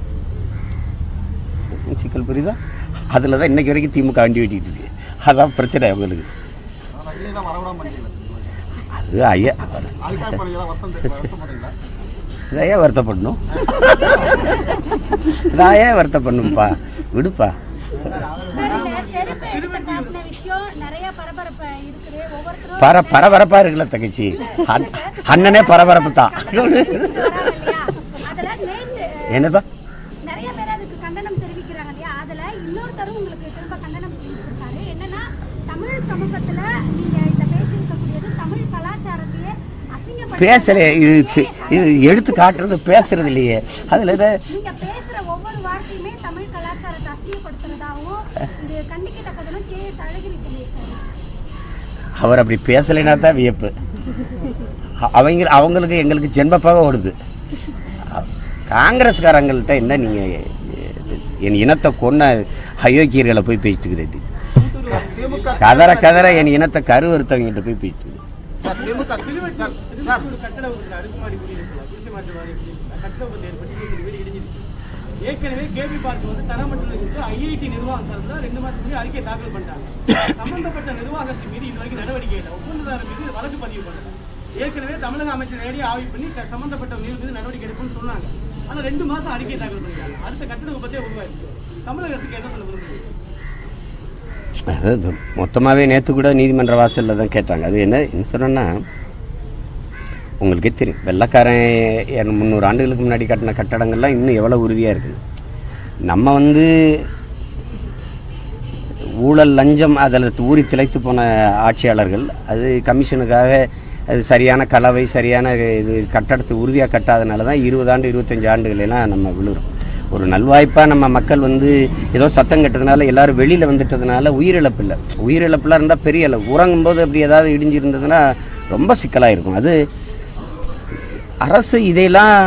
சிக்கல் புரியுதா அதில் தான் இன்னைக்கு வரைக்கும் திமுக வண்டி வெட்டிட்டு இருக்கு அதான் பிரச்சனை அவங்களுக்கு ரஜினி தான் வரவிடாம பண்ணிக்கல அது ஐயா அதுக்காக இப்போ நீங்கள் வருத்தம் தெரி- வருத்தப்படுறீங்களா இதை ஏன் வருத்தப்படணும் நான் ஏன் வருத்தப்படணும்ப்பா விடுப்பா செருப்பு எடுத்து காட்டின விஷயம் நிறைய பரபரப்பு இருக்குது ஒவ்வொருத்தரும் பர பரபரப்பாக இருக்குல்ல தங்கச்சி அண்ண- அண்ணனே பரபரப்பு தான் வராங்க இல்லையா அதெல்லாம் நேற்று என்னப்பா நிறைய பேர் அதுக்கு கண்டனம் தெரிவிக்கிறாங்க இல்லையா அதுல இன்னொருத்தரும் உங்களுக்கு திரும்ப கண்டனம் தெரிவிச்சிருக்காரு என்னன்னா தமிழ் சமூகத்துல நீங்க இந்த பேசியிருக்கக்கூடியது தமிழ் கலாச்சாரத்தையே அசிங்கப்படுத்த பேசலையே இது சி- இது எடுத்து காட்டுறது பேசுறது இல்லையே அதில் இதை நீங்க பேசுற ஒவ்வொரு வார்த்தையுமே தமிழ் கலாச்சாரத்தை அசிங்கப்படுத்துறதாவும் இது கண்டிக்கத்தக்கதுன்னு கே எஸ் அழகிரி சொல்லியிருக்காரு அவர் அப்படி பேசலைன்னா தான் வியப்பு அ- அவங்க அவங்களுக்கு எங்களுக்கு ஜென்மப்பாக ஓடுது அ- காங்கிரஸ்காரங்கள்ட்ட என்ன நீங்கள் என் இனத்தை கொன்ன அயோக்கியர்களை போய் பேசிட்டு இருக்கிறேன் திமுக கதற கதற என் இனத்தை கருவறுத்தவங்கிட்ட போய் பேசிட்டு இருக்கிறேன். சார் திமுக சார் திருப்பத்தூர் கட்டட விபத்துல அடுக்குமாடி குடியிருப்புல திருச்சி மாற்று வாரிய குடியிருப்புல கட்டட விபத்து ஏற்பட்டு வீடு வீடு இடிஞ்சிருச்சு ஏற்கனவே கேபி பார்க் வந்து தரமட்டத்தில் இருந்து ஐஐடி நிர்வாகம் சார்பில் ரெண்டு மாதத்துக்கு அறிக்கை தாக்கல் பண்ணிட்டாங்க சம்பந்தப்பட்ட நிர்வாகத்தின் மீது இது வரைக்கும் நடவடிக்கை இல்லை ஒப்பந்ததாரர் மீது வழக்கு பதிவு பண்ணல ஏற்கனவே தமிழக அமைச்சர் நேரடியாக ஆய்வு பண்ணி க- சம்பந்தப்பட்ட மீது மீது நடவடிக்கை எடுக்கும்னு சொன்னாங்க ஆனா ரெண்டு மாசம் அறிக்கை தாக்கல் பண்ணிட்டாங்க அடுத்த கட்டட விபத்தே உருவாயிருக்கு தமிழகத்துக்கு என்ன சொல்ல விரும்புறீங்க அதாவது மொத்தமாகவே நேற்று கூட நீதிமன்ற வாசலில் தான் கேட்டாங்க அது என்ன என்ன சொன்னேன்னா உங்களுக்கே தெரியும் வெள்ளக்காரன் என் முந்நூறு ஆண்டுகளுக்கு முன்னாடி கட்டின கட்டடங்கள்லாம் இன்னும் எவ்வளோ உறுதியாக இருக்குது நம்ம வந்து ஊழல் லஞ்சம் அதில் ஊறி திளைத்து போன ஆட்சியாளர்கள் அது கமிஷனுக்காக அது சரியான கலவை சரியான இது கட்டடத்தை உறுதியாக கட்டாதனால தான் இருபது ஆண்டு இருபத்தஞ்சு ஆண்டுகள் எல்லாம் நம்ம விழுகிறோம் ஒரு நல்வாய்ப்பாக நம்ம மக்கள் வந்து ஏதோ சத்தம் கட்டதுனால எல்லாரும் வெளியில் வந்துட்டதுனால உயிரிழப்பு இல்லை உயிரிழப்புலாம் இருந்தால் பெரிய அளவு உறங்கும்போது அப்படி ஏதாவது இடிஞ்சிருந்ததுன்னா ரொம்ப சிக்கலாக இருக்கும் அது அரசு இதையெல்லாம்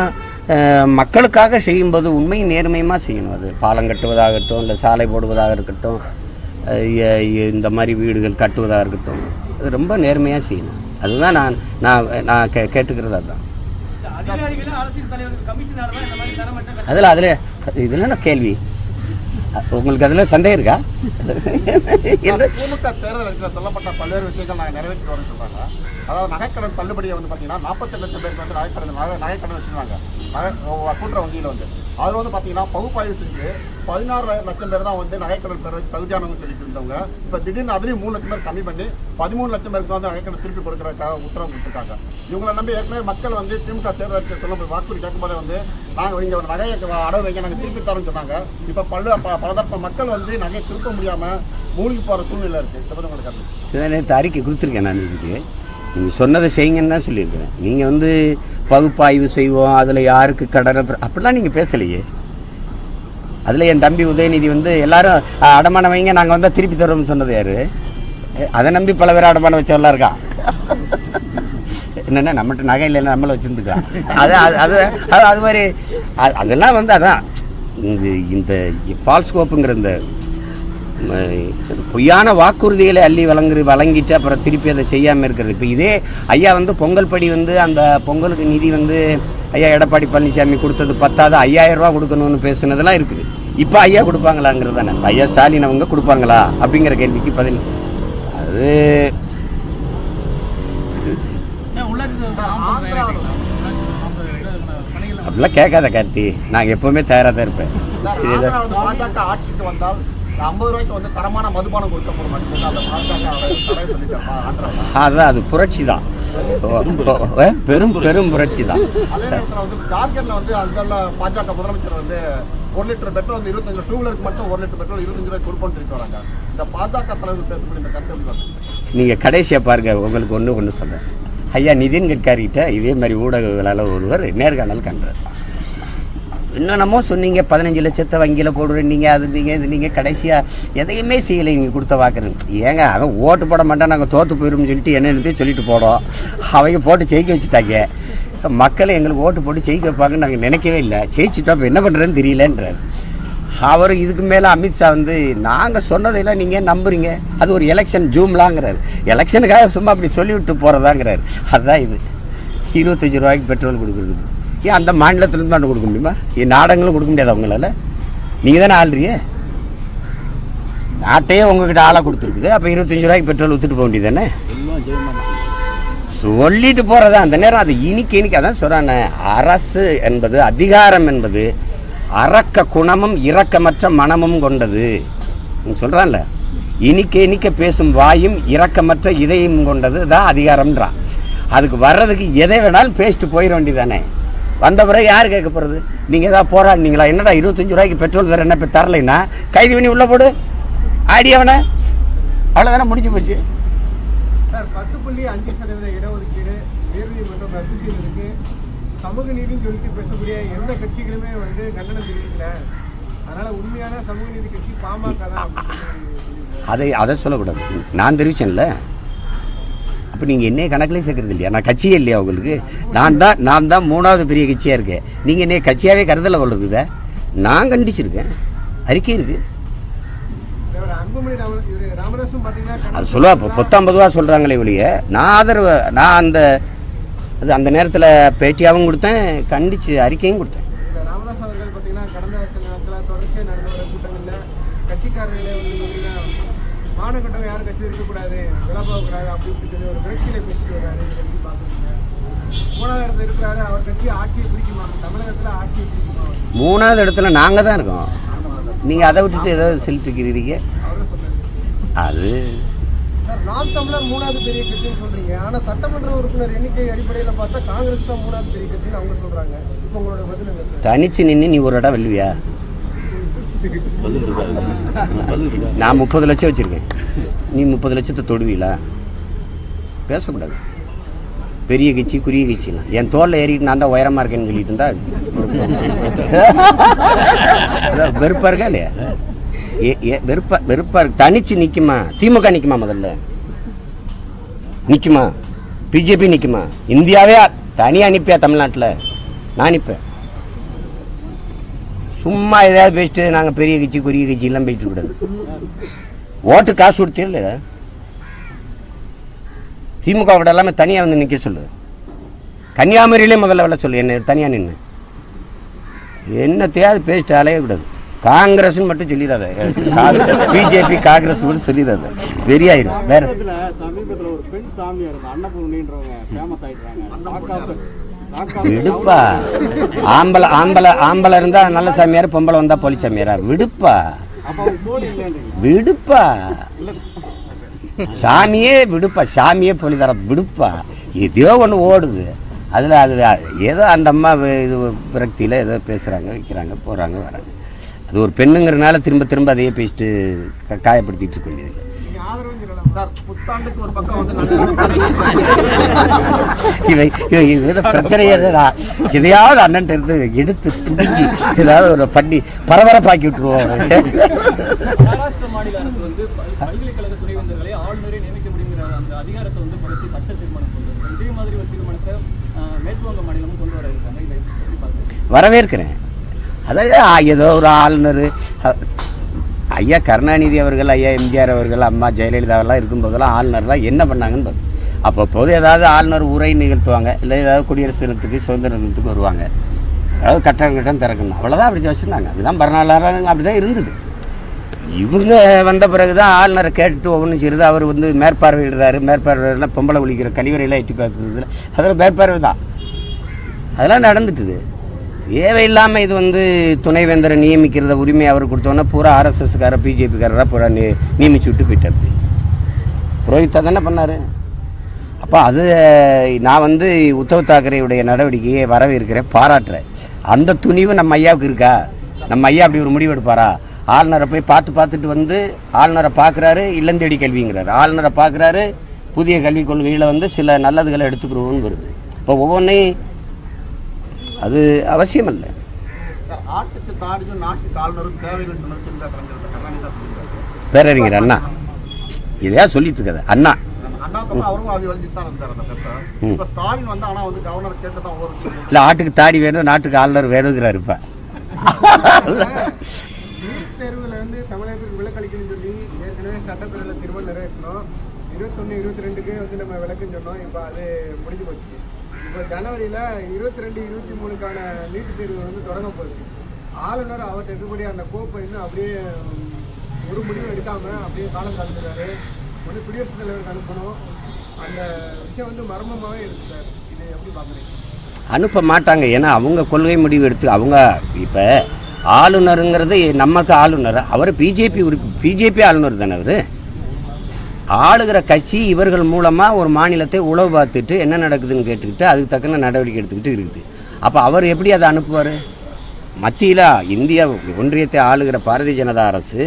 அஹ், மக்களுக்காக செய்யும்போது உண்மை நேர்மையுமா செய்யணும் அது பாலம் கட்டுவதாகட்டும் இல்லை சாலை போடுவதாக இருக்கட்டும் அஹ், எ- எ- இந்த மாதிரி வீடுகள் கட்டுவதாக இருக்கட்டும் அது ரொம்ப நேர்மையாக செய்யணும் அதுதான் நான் நான் நான் கே கேட்டுக்கிறது அதுதான் இந்த அதிகாரிகள் அரசியல் தலைவர்கள் கமிஷனால தான் இந்த மாதிரி தரமற்ற கட்டணம் அதில் அதில் இதில் என்ன கேள்வி அ- உங்களுக்கு அதில் சந்தேகம் இருக்கா என்ன திமுக தேர்தல் இருக்கிற சொல்லப்பட்ட பல்வேறு விஷயங்கள் நாங்கள் நிறைவேற்றி வரோம்னு சொல்றாங்க அதாவது நகைக்கடன் தள்ளுபடியை வந்து பார்த்தீங்கன்னா நாற்பத்தெட்டு லட்சம் பேருக்கு வந்து நகைக்கடன் நகை நகைக்கடன் வச்சிருந்தாங்க நகை ஒ- கூட்டுறவு வங்கியில் வந்து அதில் வந்து பார்த்தீங்கன்னா பகுப்பாய்வு செஞ்சு பதினாறு லட்சம் பேர் தான் வந்து நகைக்கடன் பெற தகுதியானவங்க சொல்லிட்டு இருந்தவங்க இப்போ திடீர்னு அதுலேயும் மூணு லட்சம் பேர் கம்மி பண்ணி பதிமூணு லட்சம் பேருக்கு வந்து நகைக்கடன் திருப்பி கொடுக்குறதுக்காக உத்தரவு கொடுத்துருக்காங்க இவங்களை நம்பி ஏற்கனவே மக்கள் வந்து திமுக தேர்தல் சொல்லும் வாக்குறுதி கேட்கும்போதே வந்து நாங்கள் இங்கே ஒரு நகையை அடவு வைங்க நாங்கள் திருப்பி தரோம்னு சொன்னாங்க இப்போ பல பல- பலதரப்பு மக்கள் வந்து நகையை திருப்ப முடியாமல் மூழ்கி போகிற சூழ்நிலை இருக்குது சிவதங்களுக்கு கருத்து இதான் நேற்று அறிக்கை கொடுத்துருக்கேன் நான் இதுக்கு நீங்கள் சொன்னதை செய்யுங்கன்னு தான் சொல்லியிருக்கிறேன் நீங்கள் வந்து பகுப்பாய்வு செய்வோம் அதில் யாருக்கு கடனை பெற- அப்படிலாம் நீங்கள் பேசலையே அதில் என் தம்பி உதயநிதி வந்து எல்லாரும் "அ, அடமானம் வைங்க நாங்கள் வந்தால் திருப்பி தரோம்னு சொன்னது யாரு எ, அதை நம்பி பல பேர் அடமானம் வச்சவெல்லாம் இருக்கான் என்னென்ன நம்மகிட்ட நகை இல்லைன்னா நம்மளை வச்சுருந்துக்கலாம் அது அது அது அது- அது மாதிரி அது- அதெல்லாம் வந்து அதான் இந்த இந்த ஃபால்ஸ் கோப்புங்கிற இந்த ம, பொய்யான வாக்குறுதிகளை அள்ளி வழங்குறது வழங்கிட்டு அப்புறம் திருப்பி அதை செய்யாமல் இருக்கிறது இப்போ இதே ஐயா வந்து பொங்கல் படி வந்து அந்த பொங்கலுக்கு நிதி வந்து ஐயா எடப்பாடி பழனிசாமி கொடுத்தது பத்தாது ஐயாயிரம் ரூபா கொடுக்கணும்னு பேசுனதெல்லாம் இருக்குது இப்போ ஐயா கொடுப்பாங்களாங்கிறது தானே ஐயா ஸ்டாலின் அவங்க கொடுப்பாங்களா அப்படிங்கிற கேள்விக்கு பதில் அது ஏன் உள்ளாட்சி தேர்தல் நாம் தமிழர் இணையங்களா? உள்ளாட்சி நாம் தமிழர் இணையங்களா? பணிகள் அப்படிலாம் கேட்காத கார்த்தி நான் எப்போவுமே தயாராக தான் இருப்பேன் சார், இதுதான் ஆந்திரா வந்து பாஜக ஆட்சிக்கு வந்தால் ஐம்பது ரூபாய்க்கு வந்து தரமான மதுபானம் கொடுக்கப்படும் அப்படின்னு சொல்லி அந்த பாஜக தடை சொல்லிட்டாங்க ஆந்திராவில் அதான் அது புரட்சி தான் பெரும் பெரும் புரட்சி தான் அதே நேரத்தில் வந்து ஜார்க்கண்ட்ல வந்து அங்குள்ள பாஜக முதலமைச்சர் வந்து ஒரு லிட்டர் பெட்ரோல் வந்து இருபத்தஞ்சு டூ வீலருக்கு மட்டும் ஒரு லிட்டர் பெட்ரோல் இருபத்தஞ்சு ரூபாய் கொடுப்போம்னு சொல்லிட்டு வராங்க இந்த பாஜக தலைவர் பேசக்கூடிய இந்த கருத்து எப்படி பாக்குறீங்க? நீங்கள் கடைசியாக பாருங்க உங்களுக்கு ஒன்று ஒன்று சொல்கிறேன் ஐயா நிதின் கட்காரிகிட்ட இதே மாதிரி ஊடகங்களால் ஒருவர் நேர்காணல் கண்டார் என்னென்னமோ சொன்னீங்க பதினஞ்சு லட்சத்தை வங்கியில் போடுறேன் நீங்கள் அது நீங்கள் இது நீங்கள் கடைசியாக எதையுமே செய்யலை நீங்கள் கொடுத்த வாக்குறது ஏங்க அவன் ஓட்டு போட மாட்டான் நாங்கள் தோற்று போயிடும்னு சொல்லிட்டு என்னென்னத்தையும் சொல்லிட்டு போனோம் அவங்க போட்டு ஜெயிக்க வச்சுட்டாங்க மக்களை எங்களுக்கு ஓட்டு போட்டு ஜெயிக்க வைப்பாங்கன்னு நாங்கள் நினைக்கவே இல்லை ஜெயிச்சுட்டோம் இப்போ என்ன பண்ணுறதுன்னு தெரியலன்றார் அவர் இதுக்கு மேலே அமித்ஷா வந்து நாங்கள் சொன்னதையெல்லாம் நீங்கள் நம்புறீங்க அது ஒரு எலெக்ஷன் ஜூம்லாங்கிறாரு எலெக்ஷனுக்காக சும்மா அப்படி சொல்லிவிட்டு போகிறதாங்கிறாரு அதுதான் இது இருபத்தஞ்சி ரூபாய்க்கு பெட்ரோல் கொடுக்குறது ஏன் அந்த மாநிலத்துலேருந்து தான் கொடுக்க முடியுமா ஏன் நாடங்களும் கொடுக்க முடியாது அவங்களால நீங்கள் தானே ஆள்றியே நாட்டையே உங்ககிட்ட ஆளாக கொடுத்துருக்குது அப்போ இருபத்தஞ்சி ரூபாய்க்கு பெட்ரோல் ஊற்றிட்டு போக வேண்டியது தானே சொல்லிட்டு போறதா அந்த நேரம் அது இனிக்க இனிக்க அதான் சொல்றானே அரசு என்பது அதிகாரம் என்பது அரக்க குணமும் இரக்கமற்ற மனமும் கொண்டது நீ சொல்றான்ல இனிக்க இனிக்க பேசும் வாயும் இரக்கமற்ற இதயம் கொண்டது தான் அதிகாரம்ன்றான் அதுக்கு வர்றதுக்கு எதை வேணாலும் பேசிட்டு போயிட வேண்டியதானே வந்த பிறகு யார் கேட்க போகிறது நீங்கள் ஏதாவது போராடினீங்களா என்னடா இருபத்தஞ்சு ரூபாய்க்கு பெட்ரோல் வேறு என்ன இப்போ தரலைன்னா கைது பண்ணி உள்ளே போடு ஆடியவனை அவ்வளோதானே முடிஞ்சு போச்சு சார் பத்து புள்ளி அஞ்சு சதவீத இடஒதுக்கீடு உயர்நீதிமன்றம் ரத்து செய்திருக்கு சமூக நீதினு சொல்லிட்டு பேசக்கூடிய எந்த கட்சிகளுமே வந்து கண்டனம் தெரிவிக்கல அதனால உண்மையான சமூக நீதி கட்சி பாமக தான் அப்படின்னு சொல்லி சொல்லியிருக்காரு. அதை அதை சொல்லக்கூடாது நான் தெரிவிச்சேன்ல அப்போ நீங்கள் என்னைய கணக்கிலே சேர்க்கறது இல்லையா நான் கட்சியே இல்லையா உங்களுக்கு நான் தான் நான் தான் மூணாவது பெரிய கட்சியாக இருக்கேன் நீங்கள் என்னைய கட்சியாகவே கருதலை கொள்ளுக்குத நான் கண்டிச்சிருக்கேன் அறிக்கை இருக்குது இவர் அன்புமணி ராம இவர் ராமதாஸும் பார்த்தீங்கன்னா அது சொல்லுவா இப்போ பத்தொம்பது ரூபா சொல்கிறாங்களே ஒழிய நான் ஆதரவு நான் அந்த அது அந்த நேரத்தில் பேட்டியாகவும் கொடுத்தேன் கண்டிச்சு அறிக்கையும் கொடுத்தேன் இந்த ராமதாஸ் அவர்கள் பார்த்தீங்கன்னா கடந்த சில நாட்களாக தொடர்ச்சியாக நடந்து வர கூட்டங்களில் கட்சிக்காரர்களே வந்து பார்த்தீங்கன்னா மானக்கட்டம் யாரும் கட்சி இருக்கக்கூடாது விலை போகக்கூடாது அப்படின்னு சொல்லி ஒரு புரட்சியில பேசிட்டு வர்றாரு இதை எப்படி பார்க்குறீங்க மூணாவது இடத்துல இருக்கிறாரு அவர் கட்சி ஆட்சியை பிடிக்குமா தமிழகத்தில் ஆட்சியை பிடிக்குமா அவர்? மூணாவது இடத்துல நாங்கள் தான் இருக்கோம் நீங்கள் அதை விட்டுட்டு ஏதோ செலுத்திக்கிறீங்க அவர் தான் சொன்னாரு அது சார் நாம் தமிழர் மூணாவது பெரிய கட்சின்னு சொல்றீங்க ஆனா சட்டமன்ற உறுப்பினர் எண்ணிக்கை அடிப்படையில பார்த்தா காங்கிரஸ் தான் மூணாவது பெரிய கட்சின்னு அவங்க சொல்றாங்க இப்போ உங்களோட பதில் என்ன சார் தனிச்சு நின்று நீ ஒரு இடம் வெல்லுவியா நான் முப்பது லட்சம் வச்சிருக்கேன் நீ முப்பது லட்சத்தை தொடுவீங்களா பேசக்கூடாது பெரிய கட்சி குறுகிய கட்சிலாம் என் தோல்ல ஏறிட்டு நான் தான் உயரமா இருக்கேன்னு சொல்லிட்டு இருந்தா அதான் வெறுப்பா இருக்கா இல்லையா ஏ ஏ வெறுப்பா வெறுப்பா இருக்கு தனிச்சு நிக்குமா திமுக நிக்குமா முதல்ல நிக்குமா பிஜேபி நிக்குமா இந்தியாவே தனியா நிப்பியா தமிழ்நாட்டில் நான் நிற்பேன் சும்மா ஏதாவது பேசிட்டு நாங்கள் பெரிய கட்சி குறுகிய கட்சியெல்லாம் பேசிட்டு கூடாது ஓட்டு காசு கொடுத்தே இல்லை திமுக விட எல்லாமே தனியாக வந்து நிற்க சொல்லு கன்னியாகுமரியிலே முதல்ல விட சொல்லு என்ன தனியாக நின்று என்னத்தையாவது பேசிட்டு அலையக்கூடாது காங்கிரஸ்னு மட்டும் சொல்லிடாத பிஜேபி காங்கிரஸ் மட்டும் சொல்லிடாத வெறியாயிரும் வேற தமிழகத்துல சமீபத்துல ஒரு பெண் சாமியார் இருந்தா அன்னபூர்ணின்றவங்க ஃபேமஸ் ஆயிட்டாங்க தாக்காப்பு தாக்காப்பு விடுப்பா ஆம்பளை ஆம்பளை ஆம்பளை இருந்தா நல்ல சாமியார் பொம்பளை வந்தா போலி சாமியாரா விடுப்பா அப்ப அவங்க போலி இல்லைன்றீங்க விடுப்பா சாமியே விடுப்பா சாமியே போலி தர விடுப்பா எதையோ ஒன்று ஓடுது அதில் அது ஏதோ அந்த அம்மா வி- இது விரக்தியில் ஏதோ பேசுகிறாங்க வைக்கிறாங்க போகிறாங்க வராங்க அது ஒரு பெண்ணுங்கிறனால திரும்ப திரும்ப அதையே பேசிட்டு க- காயப்படுத்திட்டு இருக்க வேண்டியது நீங்க ஆதரவு சொல்லலாம் சார் புத்தாண்டுக்கு ஒரு பக்கம் வந்து நல்ல இவை இவை ஏதோ பிரச்சனையே இல்லைடா. எதையாவது அண்ணன் இருந்து எடுத்து துடுங்கி ஏதாவது ஒரு பண்ணி பரபரப்பாக்கி விட்டுருவோம் மகாராஷ்டிர மாநில அரசு வந்து பல்- பல்கலைக்கழக துணைவேந்தர்களை ஆளுநரே நியமிக்க முடியுங்கிற அந்த அதிகாரத்தை வந்து படுத்தி சட்ட தீர்மானம் கொண்டு வந்திருக்காங்க. இதே மாதிரி ஒரு தீர்மானத்தை ஆஹ், மேற்குவங்க மாநிலமும் கொண்டு வர இருக்காங்க இதை எப்படி பார்க்குறீங்க வரவேற்கிறேன் அதாவது ஆ, ஏதோ ஒரு ஆளுநர் அ- ஐயா கருணாநிதி அவர்கள் ஐயா எம்ஜிஆர் அவர்கள் அம்மா ஜெயலலிதாவெல்லாம் இருக்கும்போதெல்லாம் ஆளுநர்லாம் என்ன பண்ணாங்கன்னு பாரு. அப்பப்போது ஏதாவது ஆளுநர் உரை நிகழ்த்துவாங்க இல்லை ஏதாவது குடியரசு தினத்துக்கு சுதந்திர தினத்துக்கு வருவாங்க அதாவது கட்டடம் கட்டம் திறக்கணும் அவ்வளோதான் அப்படி வச்சுருந்தாங்க அப்படிதான் பரணாளாரம் அப்படி தான் இருந்தது இவங்க வந்த பிறகு தான் ஆளுநரை கேட்டுட்டு ஒவ்வொன்றும் செய்யுது அவர் வந்து மேற்பார்வையிடுறாரு மேற்பார்வையிடலாம் பொம்பளை ஒழிக்கிற கழிவறையெல்லாம் எட்டி பார்க்குறதுல அதெல்லாம் மேற்பார்வை தான் அதெல்லாம் நடந்துட்டுது தேவையில்லாமல் இது வந்து துணைவேந்தரை நியமிக்கிறத உரிமை அவர் கொடுத்தோன்னா பூரா ஆர்எஸ்எஸ்கார பிஜேபிக்காரராக பூரா நி நியமிச்சு விட்டு போயிட்டாரு புரோஹித்தா தானே பண்ணார் அப்போ அது நான் வந்து உத்தவ் தாக்கரேயுடைய நடவடிக்கையை வரவேற்கிறேன் பாராட்டுறேன் அந்த துணிவு நம்ம ஐயாவுக்கு இருக்கா நம்ம ஐயா அப்படி ஒரு முடிவு எடுப்பாரா ஆளுநரை போய் பார்த்து பார்த்துட்டு வந்து ஆளுநரை பார்க்குறாரு இல்லந்தேடி கல்விங்கிறாரு ஆளுநரை பார்க்குறாரு புதிய கல்விக் கொள்கையில் வந்து சில நல்லதுகளை எடுத்துக்கிறோம்னு வருது இப்போ ஒவ்வொன்றையும் அது அவசியம் இல்லை சார் ஆட்டுக்கு தாடியும் நாட்டுக்கு ஆளுநரும் தேவைகள் சொன்னது இந்த கலைஞர் கருணாநிதி தான் சொல்லியிருக்காரு பேரறிஞர் அண்ணா இதையா சொல்லிட்டு இருக்காது அண்ணா அண்ணாக்கும் அவரும் அவி வழிஞ்சிட்டு தான் இருந்தார் அந்த கருத்தை ம். இப்ப ஸ்டாலின் வந்து ஆனா வந்து கவர்னர் கேட்டு தான் ஒவ்வொரு விஷயம் இல்லை ஆட்டுக்கு தாடி வேணும் நாட்டுக்கு ஆளுநர் வேணுங்கிறாரு இப்போ நீட் தேர்வுல வந்து தமிழகத்துக்கு விலக்களிக்கணும்னு சொல்லி ஏற்கனவே சட்டப்பேரவையில் தீர்மானம் நிறைவேற்றணும் இருபத்தொன்னு இருபத்தி ரெண்டுக்கு வந்து நம்ம விளக்குன்னு சொன்னோம் இப்போ அது முடிஞ்சு போச்சு இப்போ ஜனவரியில இருபத்தி ரெண்டு இருபத்தி மூணுக்கான நீட் தேர்வு வந்து தொடங்க போகுது ஆளுநர் அவர்கிட்ட இருக்கக்கூடிய அந்த கோப்பை இன்னும் அப்படியே உம், ஒரு முடிவும் எடுக்காம அப்படியே காலம் தாழ்ந்துறாரு ஒன்று குடியரசுத் தலைவருக்கு அனுப்பணும் அந்த விஷயம் வந்து மர்மமாகவே இருக்கு சார் இது எப்படி பார்க்குறீங்க அனுப்ப மாட்டாங்க ஏன்னா அவங்க கொள்கை முடிவு எடுத்து அவங்க இப்போ ஆளுநருங்கிறது நமக்கு ஆளுநர் அவர் பிஜேபி உறுப்பி பிஜேபி ஆளுநர் தானே அவர் ஆளுகிற கட்சி இவர்கள் மூலமாக ஒரு மாநிலத்தை உளவு பார்த்துட்டு என்ன நடக்குதுன்னு கேட்டுக்கிட்டு அதுக்கு தக்கன நடவடிக்கை எடுத்துக்கிட்டு இருக்குது அப்போ அவர் எப்படி அதை அனுப்புவார் மத்தியில் இந்தியா ஒன்றியத்தை ஆளுகிற பாரதிய ஜனதா அரசு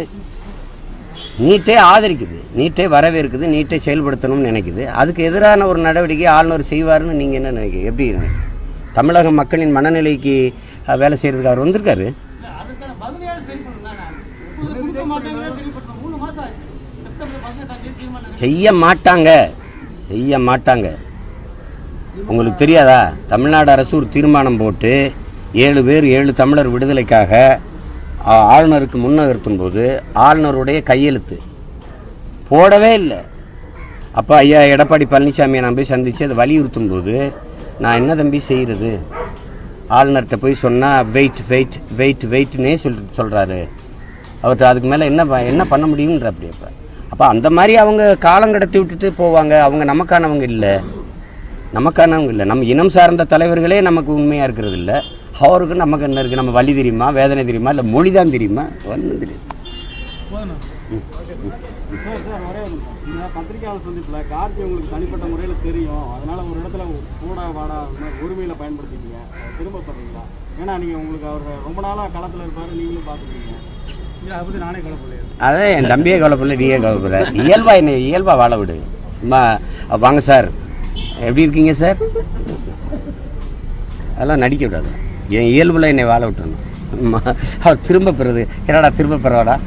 நீட்டை ஆதரிக்குது நீட்டை வரவேற்குது நீட்டை செயல்படுத்தணும்னு நினைக்குது அதுக்கு எதிரான ஒரு நடவடிக்கை ஆளுநர் செய்வாருன்னு நீங்கள் என்ன நினைக்கிறீங்க எப்படி நினைக்கிறீங்க? தமிழக மக்களின் மனநிலைக்கு அஹ், வேலை செய்கிறதுக்கு அவர் வந்திருக்காரு இல்ல, அதுக்கான பதிலையாவது சரி பண்ணணும் நான். இப்போது கொடுக்க மாட்டாங்க கேள்விப்பட்டோம். மூணு மாசம் ஆச்சு. செப்டம்பர் பதினெட்டாம் தேதி தீர்மானம் செய்ய மாட்டாங்க செய்ய மாட்டாங்க உங்களுக்கு தெரியாதா தமிழ்நாடு அரசு ஒரு தீர்மானம் போட்டு ஏழு பேர் ஏழு தமிழர் விடுதலைக்காக ஆ, ஆளுநருக்கு முன்னகர்த்தும் போது ஆளுநருடைய கையெழுத்து போடவே இல்லை அப்போ ஐயா எடப்பாடி பழனிசாமியை நான் போய் சந்தித்து அதை வலியுறுத்தும் போது நான் என்ன தம்பி செய்கிறது ஆளுநர்கிட்ட போய் சொன்னால் வெயிட் வெயிட் வெயிட் வெயிட்னே சொல் சொல்கிறாரு அவர்கிட்ட அதுக்கு மேலே என்ன ப- என்ன பண்ண முடியுன்ற அப்படி அப்போ அப்போ அந்த மாதிரி அவங்க காலம் கடத்தி விட்டுட்டு போவாங்க அவங்க நமக்கானவங்க இல்லை நமக்கானவங்க இல்லை நம்ம இனம் சார்ந்த தலைவர்களே நமக்கு உண்மையாக இருக்கிறது இல்லை அவருக்கு நமக்கு என்ன இருக்குது நம்ம வழி தெரியுமா வேதனை தெரியுமா இல்லை மொழி தான் தெரியுமா ஒன்றும் தெரியாது போதுண்ணா சார் சார் ஒரே ஒரு நிமிஷம். இந்த பத்திரிகையாளர் சந்திப்பில் கார்த்தி உங்களுக்கு தனிப்பட்ட முறையில் தெரியும் அதனால ஒரு இடத்துல கூட வாடா அந்த மாதிரி உரிமையில் பயன்படுத்திக்கீங்க அதை திரும்ப பண்ணுறீங்களா ஏன்னா நீங்கள் உங்களுக்கு அவர் ரொம்ப நாளாக களத்தில் இருப்பார் நீங்களும் பார்த்துருக்கீங்க இல்லை அதை பற்றி நானே கவலைப்படலையே அதான் என் தம்பியே கவலைப்படல நீயே கவலைப்பட இயல்பா என்னை இயல்பா வாழ விடு அம்மா வாங்க சார் எப்படி இருக்கீங்க சார் அதெல்லாம் நடிக்க விடாது என் இயல்புல என்னை வாழ விட்டுறணும் அம்மா, அவர் திரும்ப பெறுது என்னடா திரும்ப பெறவாடா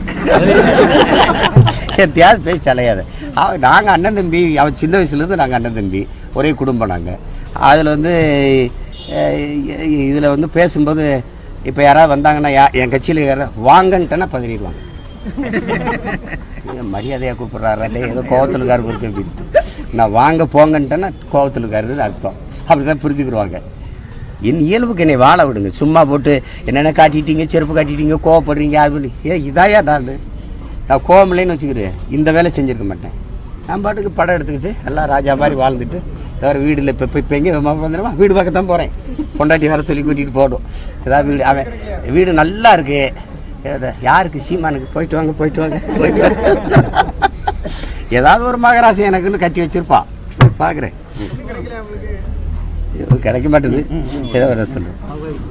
எத்தையாவது பேசி அலையாத அவன் நாங்கள் அண்ணன் தம்பி அவன் சின்ன வயசுலேருந்து நாங்கள் அண்ணன் தம்பி ஒரே குடும்பம் நாங்கள் அதில் வந்து இதில் வந்து பேசும்போது இப்போ யாராவது வந்தாங்கன்னா யா என் கட்சியில் யாராவது வாங்கன்ட்டேன்னா பதறிடுவாங்க மரியாதையாக கூப்பிட்றாரு ஏதோ கோவத்தில் இருக்காரு இருக்கு அப்படின்ட்டு நான் வாங்க போங்கன்ட்டேன்னா கோவத்தில் இருக்காருன்னு அர்த்தம் அப்படி தான் புரிஞ்சுக்கிடுவாங்க என் இயல்புக்கு என்னை வாழ விடுங்க சும்மா போட்டு என்னென்ன காட்டிட்டீங்க செருப்பு காட்டிட்டீங்க கோவப்படுறீங்க அது பண்ணி ஏ இதாயா நான் நான் கோவம் இல்லைன்னு வச்சுக்கிறேன் இந்த வேலை செஞ்சிருக்க மாட்டேன் நான் பாட்டுக்கு படம் எடுத்துக்கிட்டு எல்லாம் ராஜா மாதிரி வாழ்ந்துட்டு தவிர வீடில் இப்போ இப்போ எங்கே வந்துடுமா வீடு பக்கம் தான் போகிறேன் பொண்டாட்டி வர சொல்லி கூட்டிகிட்டு போடும் ஏதாவது வீடு அவன் வீடு நல்லா இருக்கு ஏதா- யாருக்கு சீமானுக்கு போயிட்டு வாங்க போயிட்டு வாங்க போயிட்டு வாங்க ஏதாவது ஒரு மகராசி எனக்குன்னு கட்டி வச்சிருப்பான் பார்க்குறேன் கிடைக்கல உங்களுக்கு கிடைக்க மாட்டேது ஏதோ ஒரு சொல்லு